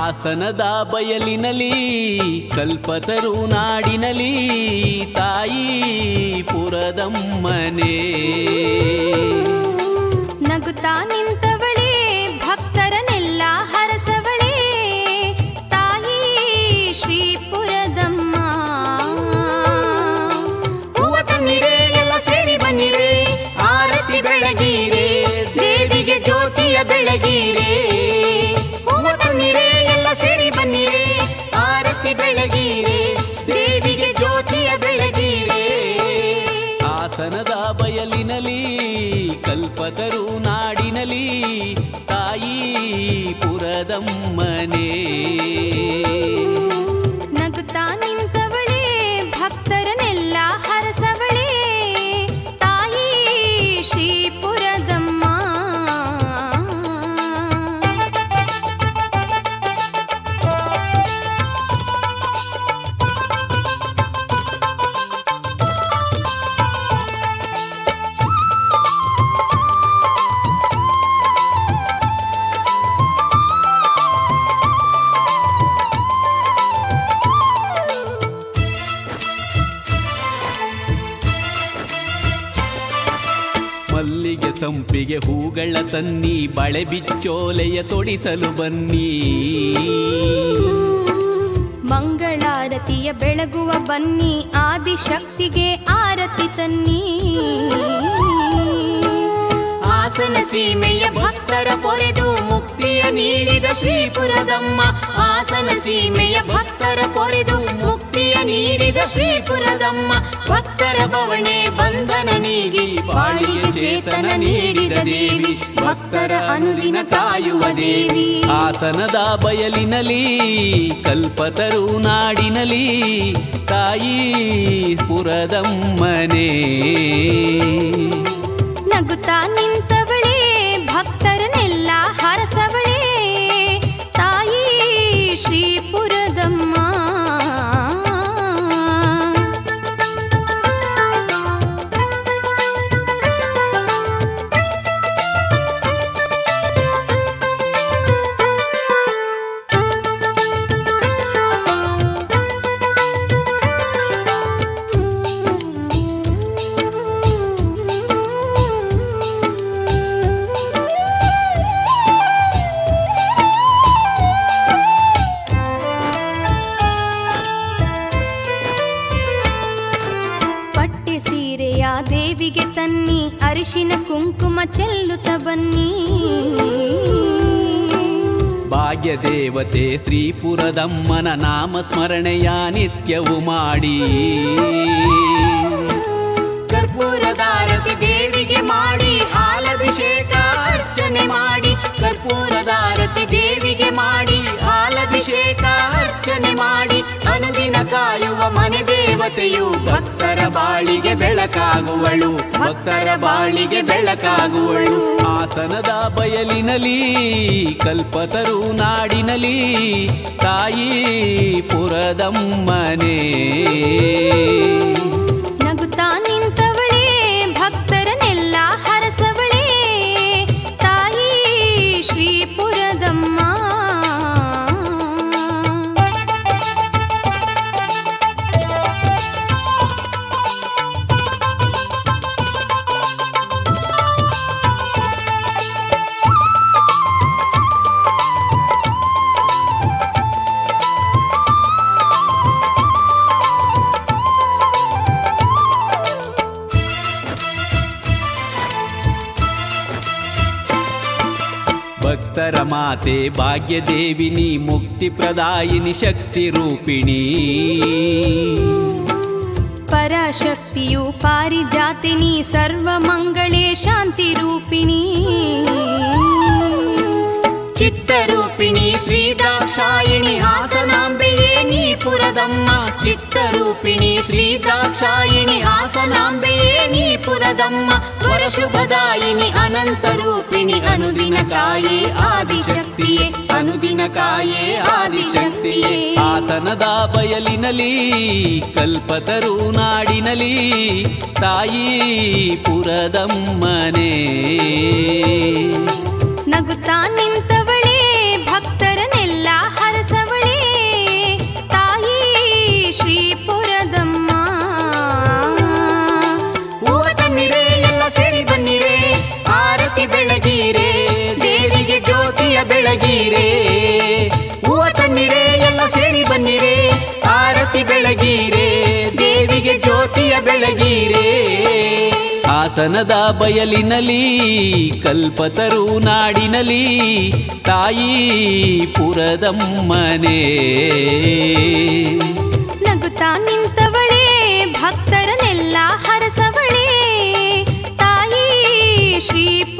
ಹಾಸನದ ಬಯಲಿನಲಿ ಕಲ್ಪತರು ನಾಡಿನಲಿ ತಾಯಿ ಪುರದಮ್ಮನೇ ನಗುತ್ತಾ ನಿಂತವಳೇ ಭಕ್ತರನೆಲ್ಲ ಹರಸವಳೇ ತಾಯಿ ಶ್ರೀಪುರದಮ್ಮ ಹೂವ ತನ್ನಿರೆ ಎಲ್ಲ ಸೇರಿ ಬನ್ನಿರೆ ಆರತಿ ಬೆಳಗೀರೆ ದೇವಿಗೆ ಜ್ಯೋತಿಯ ಬೆಳಗೀರೆ ಹೂವ ತನ್ನಿರೆ ಎಲ್ಲ ಸೇರಿ ಬನ್ನಿರೆ ಆರತಿ ಬೆಳಗೀರೆ ದೇವಿಗೆ ಜ್ಯೋತಿಯ ಬೆಳಗೀರೆ ಹಾಸನದ ಬಯಲಿನಲಿ ಕಲ್ಪತರು ನಾಡಿನಲಿ ತಾಯಿ ಪುರದಮ್ಮನೇ ನಗುತ್ತಾ ನಿಂತವಳೇ ಭಕ್ತರನೆಲ್ಲ ಹರಸವಳೇ ತಾಯಿ ಶ್ರೀಪುರದಮ್ಮ ಮಲ್ಲಿಗೆ ಸಂಪಿಗೆ ಹೂಗಳ ತನ್ನಿ ಬಳೆ ಬಿಚ್ಚೋಲೆಯ ತೊಡಿಸಲು ಬನ್ನಿ ಮಂಗಳಾರತಿಯ ಬೆಳಗುವ ಬನ್ನಿ ಆದಿಶಕ್ತಿಗೆ ಆರತಿ ತನ್ನಿ ಹಾಸನ ಸೀಮೆಯ ಭಕ್ತರ ಪೊರೆದು ಮುಕ್ತಿಯ ನೀಡಿದ ಶ್ರೀಪುರದಮ್ಮ ಹಾಸನ ಸೀಮೆಯ ಭಕ್ತರ ಪೊರೆದು ಮುಕ್ತಿಯ ನೀಡಿದ ಶ್ರೀಪುರದಮ್ಮ ಭಕ್ತರ ಬವಣೆ ಬಂಧನ ನೀಗಿ ಬಾಳಿಗೆ ಚೇತನ ನೀಡಿದ ದೇವಿ ಭಕ್ತರ ಅನುದಿನ ಕಾಯುವ ದೇವಿ ಹಾಸನದ ಬಯಲಿನಲಿ ಕಲ್ಪತರು ನಾಡಿನಲಿ ತಾಯಿ ಪುರದಮ್ಮನೇ ನಗುತ್ತಾ ನಿಂತವಳೇ ಭಕ್ತರನೆಲ್ಲ ಹರಸವಳೇ ತಾಯಿ ಶ್ರೀಪುರದಮ್ಮ ಪಟ್ಟೆ ಸೀರೆಯ ದೇವಿಗೆ ತನ್ನಿ ಅರಿಶಿನ ಕುಂಕುಮ ಚೆಲ್ಲುತ್ತ ಬನ್ನಿ ಭಾಗ್ಯ ದೇವತೆ ಶ್ರೀಪುರದಮ್ಮನ ನಾಮ ಸ್ಮರಣೆಯ ನಿತ್ಯವು ಮಾಡಿ ಕರ್ಪೂರದಾರತಿ ದೇವಿಗೆ ಮಾಡಿ ಹಾಲಭಿಷೇಕ ಅರ್ಚನೆ ಮಾಡಿ ಕರ್ಪೂರದಾರತಿ ದೇವಿಗೆ ಮಾಡಿ ಹಾಲಭಿಷೇಕ ಅರ್ಚನೆ ಮಾಡಿ ಅನುದಿನ ಕಾಯುವ ಮನೆ ದೇವತೆಯು ಭಕ್ತರ ಬಾಳಿಗೆ ಬೆಳಕಾಗುವಳು ಭಕ್ತರ ಬಾಳಿಗೆ ಬೆಳಕಾಗುವಳು ಹಾಸನದ ಬಯಲಿನಲಿ ಕಲ್ಪತರು ನಾಡಿನಲಿ ತಾಯಿ ಪುರದಮ್ಮನೇ ನಗುತ್ತಾ ನಿಂತವಳೇ ಭಕ್ತರನೆಲ್ಲ ಹರಸವಳೇ ತಾಯಿ ಶ್ರೀಪುರದಮ್ಮ ಭಕ್ತರ ಮಾತೆ ಭಾಗ್ಯದೇವಿನಿ ಮುಕ್ತಿ ಪ್ರದಾಯಿನಿ ಶಕ್ತಿ ರೂಪಿಣಿ ಪರಾಶಕ್ತಿಯು ಪಾರಿಜಾತಿನಿ ಸರ್ವಮಂಗಳೇ ಶಾಂತಿ ರೂಪಿಣಿ ಚಿತ್ತರೂಪಿಣಿ ಶ್ರೀದಾಕ್ಷಾಯಿಣಿ ಹಾಸನಾಂಬೆಯೇ ನೀ ಪುರದಮ್ಮ ಚಿತ್ತರೂಪಿಣಿ ಶ್ರೀದಾಕ್ಷಾಯಿಣಿ ಹಾಸನಾಂಬೆಯೇ ನೀ ಪುರದಮ್ಮ ವರಶುಭದಾಯಿನಿ ಅನಂತ ರೂಪಿಣಿ ಅನುದಿನ ಕಾಯೇ ಆದಿಶಕ್ತಿಯೇ ಅನುದಿನ ಕಾಯೇ ಆದಿಶಕ್ತಿಯೇ ಹಾಸನದ ಬಯಲಿನಲಿ ಕಲ್ಪತರು ನಾಡಿನಲಿ ತಾಯಿ ಪುರದಮ್ಮನೇ ನಗುತ್ತಾ ನಿಂತವಳೇ ಭಕ್ತರನೆಲ್ಲ ಹರಸ ಬೆಳಗೀರೆ ಹೂವ ತನ್ನಿರೆ ಎಲ್ಲ ಸೇರಿ ಬನ್ನಿರೆ ಆರತಿ ಬೆಳಗೀರೆ ದೇವಿಗೆ ಜ್ಯೋತಿಯ ಬೆಳಗೀರೆ ಹಾಸನದ ಬಯಲಿನಲಿ ಕಲ್ಪತರು ನಾಡಿನಲಿ ತಾಯಿ ಪುರದಮ್ಮನೇ ನಗುತ್ತಾ ನಿಂತವಳೇ ಭಕ್ತರನ್ನೆಲ್ಲ ಹರಸವಳೇ ತಾಯಿ ಶ್ರೀ